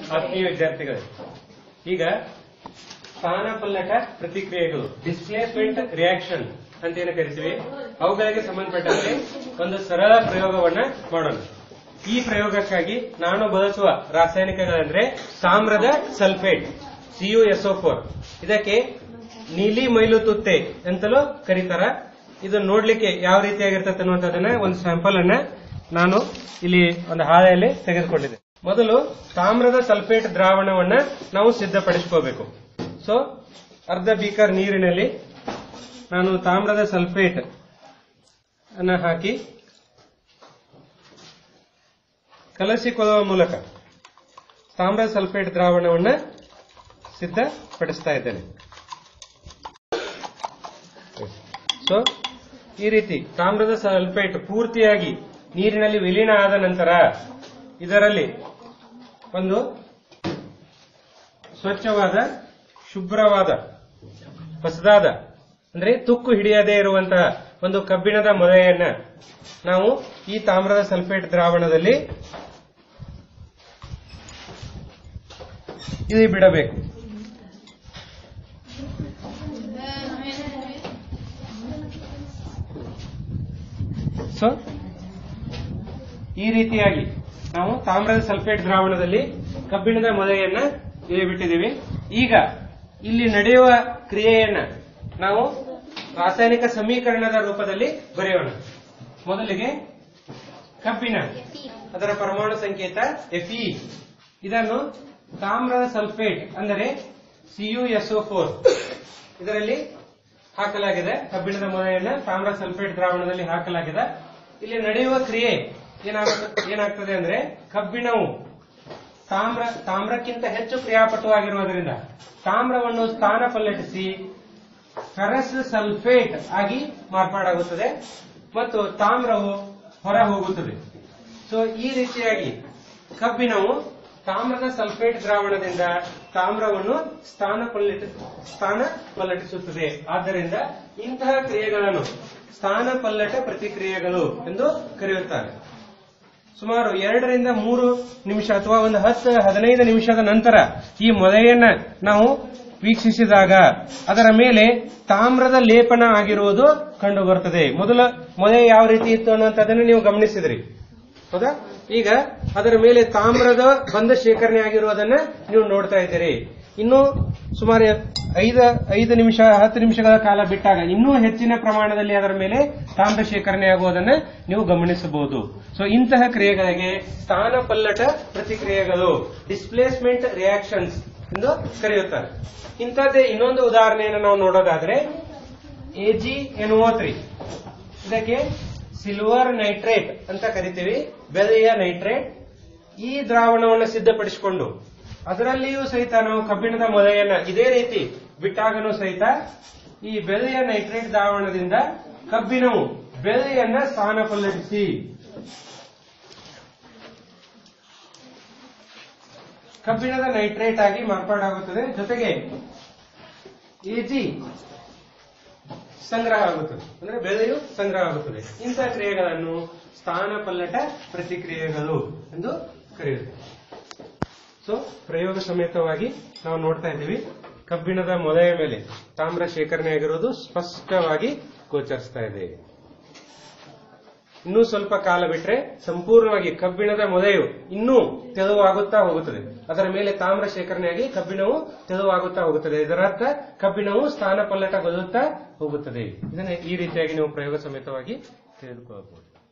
ಆತ್ಮೀಯ ವಿದ್ಯಾರ್ಥಿಗಳೇ ಈಗ ಸ್ಥಾನ ಪಲ್ಲಟ ಪ್ರತಿಕ್ರಿಯೆಗಳು ಡಿಸ್ಪ್ಲೇಸ್ಮೆಂಟ್ ರಿಯಾಕ್ಷನ್ ಅಂತ ಏನು ಕರಿತೀವಿ ಅವುಗಳಿಗೆ ಸಂಬಂಧಪಟ್ಟಂತೆ ಒಂದು ಸರಳ ಪ್ರಯೋಗವನ್ನ ಮಾಡೋಣ ಈ ಪ್ರಯೋಗಕ್ಕಾಗಿ ನಾನು ಬಳಸುವ ರಾಸಾಯನಿಕಗಳಂದ್ರೆ ತಾಮ್ರದ ಸಲ್ಫೇಟ್ ಸಿಯುಎಸ್ಒ ಫೋರ್ ಇದಕ್ಕೆ ನೀಲಿ ಮೈಲುತುತ್ತೆ ಅಂತಲೂ ಕರೀತಾರ ಇದು ನೋಡ್ಲಿಕ್ಕೆ ಯಾವ ರೀತಿಯಾಗಿರ್ತದೆ ಅನ್ನುವಂಥದ್ದನ್ನ ಒಂದು ಸ್ಯಾಂಪಲ್ ಅನ್ನ ನಾನು ಇಲ್ಲಿ ಒಂದು ಹಾಳೆಯಲ್ಲಿ ತೆಗೆದುಕೊಂಡಿದ್ದೆ ಮೊದಲು ತಾಮ್ರದ ಸಲ್ಫೇಟ್ ದ್ರಾವಣವನ್ನ ನಾವು ಸಿದ್ಧಪಡಿಸ್ಕೋಬೇಕು ಸೊ ಅರ್ಧ ಬೀಕರ್ ನೀರಿನಲ್ಲಿ ನಾನು ತಾಮ್ರದ ಸಲ್ಫೇಟ್ ಅನ್ನ ಹಾಕಿ ಕಲಸಿಕೊಳ್ಳುವ ಮೂಲಕ ತಾಮ್ರದ ಸಲ್ಫೇಟ್ ದ್ರಾವಣವನ್ನ ಸಿದ್ಧಪಡಿಸ್ತಾ ಇದ್ದೇನೆ ಸೊ ಈ ರೀತಿ ತಾಮ್ರದ ಸಲ್ಫೇಟ್ ಪೂರ್ತಿಯಾಗಿ ನೀರಿನಲ್ಲಿ ವಿಲೀನ ಆದ ನಂತರ ಇದರಲ್ಲಿ ಒಂದು ಸ್ವಚ್ಛವಾದ ಶುಭ್ರವಾದ ಹೊಸದಾದ ಅಂದ್ರೆ ತುಕ್ಕು ಹಿಡಿಯದೇ ಇರುವಂತಹ ಒಂದು ಕಬ್ಬಿಣದ ಮೊಳೆಯನ್ನ ನಾವು ಈ ತಾಮ್ರದ ಸಲ್ಫೇಟ್ ದ್ರಾವಣದಲ್ಲಿ ಇಲ್ಲಿ ಬಿಡಬೇಕು ಸೊ ಈ ರೀತಿಯಾಗಿ ನಾವು ತಾಮ್ರದ ಸಲ್ಫೇಟ್ ದ್ರಾವಣದಲ್ಲಿ ಕಬ್ಬಿಣದ ಮೊಲೆಯನ್ನ ಇಲ್ಲಿ ಬಿಟ್ಟಿದ್ದೀವಿ ಈಗ ಇಲ್ಲಿ ನಡೆಯುವ ಕ್ರಿಯೆಯನ್ನ ನಾವು ರಾಸಾಯನಿಕ ಸಮೀಕರಣದ ರೂಪದಲ್ಲಿ ಬರೆಯೋಣ ಮೊದಲಿಗೆ ಕಬ್ಬಿಣ ಅದರ ಪರಮಾಣು ಸಂಕೇತ ಎಫ್ಇ ಇದನ್ನು ತಾಮ್ರದ ಸಲ್ಫೇಟ್ ಅಂದರೆ ಸಿಯುಎಸ್ಒ ಫೋರ್ ಇದರಲ್ಲಿ ಹಾಕಲಾಗಿದೆ ಕಬ್ಬಿಣದ ಮೊಳೆಯನ್ನ ತಾಮ್ರ ಸಲ್ಫೇಟ್ ದ್ರಾವಣದಲ್ಲಿ ಹಾಕಲಾಗಿದೆ ಇಲ್ಲಿ ನಡೆಯುವ ಕ್ರಿಯೆ ಏನಾಗುತ್ತೆ ಏನಾಗ್ತದೆ ಅಂದ್ರೆ ಕಬ್ಬಿಣವು ತಾಮ್ರ ತಾಮ್ರಕ್ಕಿಂತ ಹೆಚ್ಚು ಕ್ರಿಯಾಪಟುವಾಗಿರುವುದರಿಂದ ತಾಮ್ರವನ್ನು ಸ್ಥಾನ ಪಲ್ಲಟಿಸಿ ಫೆರಸ್ ಸಲ್ಫೇಟ್ ಆಗಿ ಮಾರ್ಪಾಡಾಗುತ್ತದೆ ಮತ್ತು ತಾಮ್ರವು ಹೊರ ಹೋಗುತ್ತದೆ ಸೊ ಈ ರೀತಿಯಾಗಿ ಕಬ್ಬಿಣವು ತಾಮ್ರದ ಸಲ್ಫೇಟ್ ದ್ರಾವಣದಿಂದ ತಾಮ್ರವನ್ನು ಸ್ಥಾನ ಪಲ್ಲಟ ಸ್ಥಾನ ಪಲ್ಲಟಿಸುತ್ತದೆ ಆದ್ದರಿಂದ ಇಂತಹ ಕ್ರಿಯೆಗಳನ್ನು ಸ್ಥಾನ ಪಲ್ಲಟ ಪ್ರತಿಕ್ರಿಯೆಗಳು ಎಂದು ಕರೆಯುತ್ತಾರೆ ಸುಮಾರು ಎರಡರಿಂದ ಮೂರು ನಿಮಿಷ ಅಥವಾ ಒಂದು ಹತ್ತು ಹದಿನೈದು ನಿಮಿಷದ ನಂತರ ಈ ಮೊಲೆಯನ್ನ ನಾವು ವೀಕ್ಷಿಸಿದಾಗ ಅದರ ಮೇಲೆ ತಾಮ್ರದ ಲೇಪನ ಆಗಿರುವುದು ಕಂಡು ಬರುತ್ತದೆ ಮೊದಲ ಮೊಲೆ ಯಾವ ರೀತಿ ಇತ್ತು ಅನ್ನುವಂಥದ್ದನ್ನು ನೀವು ಗಮನಿಸಿದ್ರಿ ಹೌದಾ ಈಗ ಅದರ ಮೇಲೆ ತಾಮ್ರದ ಬಂಧ ಶೇಖರಣೆ ಆಗಿರುವುದನ್ನ ನೀವು ನೋಡ್ತಾ ಇದ್ದೀರಿ ಇನ್ನು ಸುಮಾರು ಐದು ಐದು ನಿಮಿಷ ಹತ್ತು ನಿಮಿಷಗಳ ಕಾಲ ಬಿಟ್ಟಾಗ ಇನ್ನೂ ಹೆಚ್ಚಿನ ಪ್ರಮಾಣದಲ್ಲಿ ಅದರ ಮೇಲೆ ತಾಮ್ರ ಶೇಖರಣೆ ಆಗುವುದನ್ನ ನೀವು ಗಮನಿಸಬಹುದು ಸೊ ಇಂತಹ ಕ್ರಿಯೆಗಳಿಗೆ ಸ್ಥಾನ ಪಲ್ಲಟ ಪ್ರತಿಕ್ರಿಯೆಗಳು ಡಿಸ್ಪ್ಲೇಸ್ಮೆಂಟ್ ರಿಯಾಕ್ಷನ್ಸ್ ಎಂದು ಕರೆಯುತ್ತಾರೆ ಇಂಥದ್ದೇ ಇನ್ನೊಂದು ಉದಾಹರಣೆಯನ್ನು ನಾವು ನೋಡೋದಾದ್ರೆ ಎಜಿ ಎನ್ಒ ತ್ರೀ ಇದಕ್ಕೆ ಸಿಲ್ವರ್ ನೈಟ್ರೇಟ್ ಅಂತ ಕರಿತೀವಿ ಬೆಲೆಯ ನೈಟ್ರೇಟ್ ಈ ದ್ರಾವಣವನ್ನು ಸಿದ್ಧಪಡಿಸಿಕೊಂಡು ಅದರಲ್ಲಿಯೂ ಸಹಿತ ನಾವು ಕಬ್ಬಿಣದ ಮೊಲೆಯನ್ನ ಇದೇ ರೀತಿ ಬಿಟ್ಟಾಗನೂ ಸಹಿತ ಈ ಬೆಲೆಯ ನೈಟ್ರೇಟ್ ದ್ರಾವಣದಿಂದ ಕಬ್ಬಿಣವು ಬೆಲೆಯನ್ನ ಸ್ಥಾನ ಪಲ್ಲಟಿಸಿ ಕಬ್ಬಿಣದ ನೈಟ್ರೇಟ್ ಆಗಿ ಮಾರ್ಪಾಡಾಗುತ್ತದೆ ಜೊತೆಗೆ ಎಜಿ ಸಂಗ್ರಹ ಆಗುತ್ತದೆ ಅಂದ್ರೆ ಬೆಲೆಯು ಸಂಗ್ರಹ ಆಗುತ್ತದೆ ಇಂತಹ ಕ್ರಿಯೆಗಳನ್ನು ಸ್ಥಾನ ಪಲ್ಲಟ ಪ್ರತಿಕ್ರಿಯೆಗಳು ಎಂದು ಕರೆಯುತ್ತಾರೆ ಸೊ ಪ್ರಯೋಗ ಸಮೇತವಾಗಿ ನಾವು ನೋಡ್ತಾ ಇದ್ದೀವಿ ಕಬ್ಬಿಣದ ಮೊಲೆಯ ಮೇಲೆ ತಾಮ್ರ ಶೇಖರಣೆ ಆಗಿರೋದು ಸ್ಪಷ್ಟವಾಗಿ ಗೋಚರಿಸ್ತಾ ಇದೆ ಇನ್ನೂ ಸ್ವಲ್ಪ ಕಾಲ ಬಿಟ್ರೆ ಸಂಪೂರ್ಣವಾಗಿ ಕಬ್ಬಿಣದ ಮೊಲೆಯು ಇನ್ನೂ ತೆಳುವಾಗುತ್ತಾ ಹೋಗುತ್ತದೆ ಅದರ ಮೇಲೆ ತಾಮ್ರ ಶೇಖರಣೆಯಾಗಿ ಕಬ್ಬಿಣವು ತೆಳುವಾಗುತ್ತಾ ಹೋಗುತ್ತದೆ ಇದರರ್ಥ ಕಬ್ಬಿಣವು ಸ್ಥಾನ ಪಲ್ಲಟಗೊಳ್ಳುತ್ತಾ ಹೋಗುತ್ತದೆ ಇದನ್ನ ಈ ರೀತಿಯಾಗಿ ನೀವು ಪ್ರಯೋಗ ಸಮೇತವಾಗಿ ತಿಳಿದುಕೊಳ್ಳಬಹುದು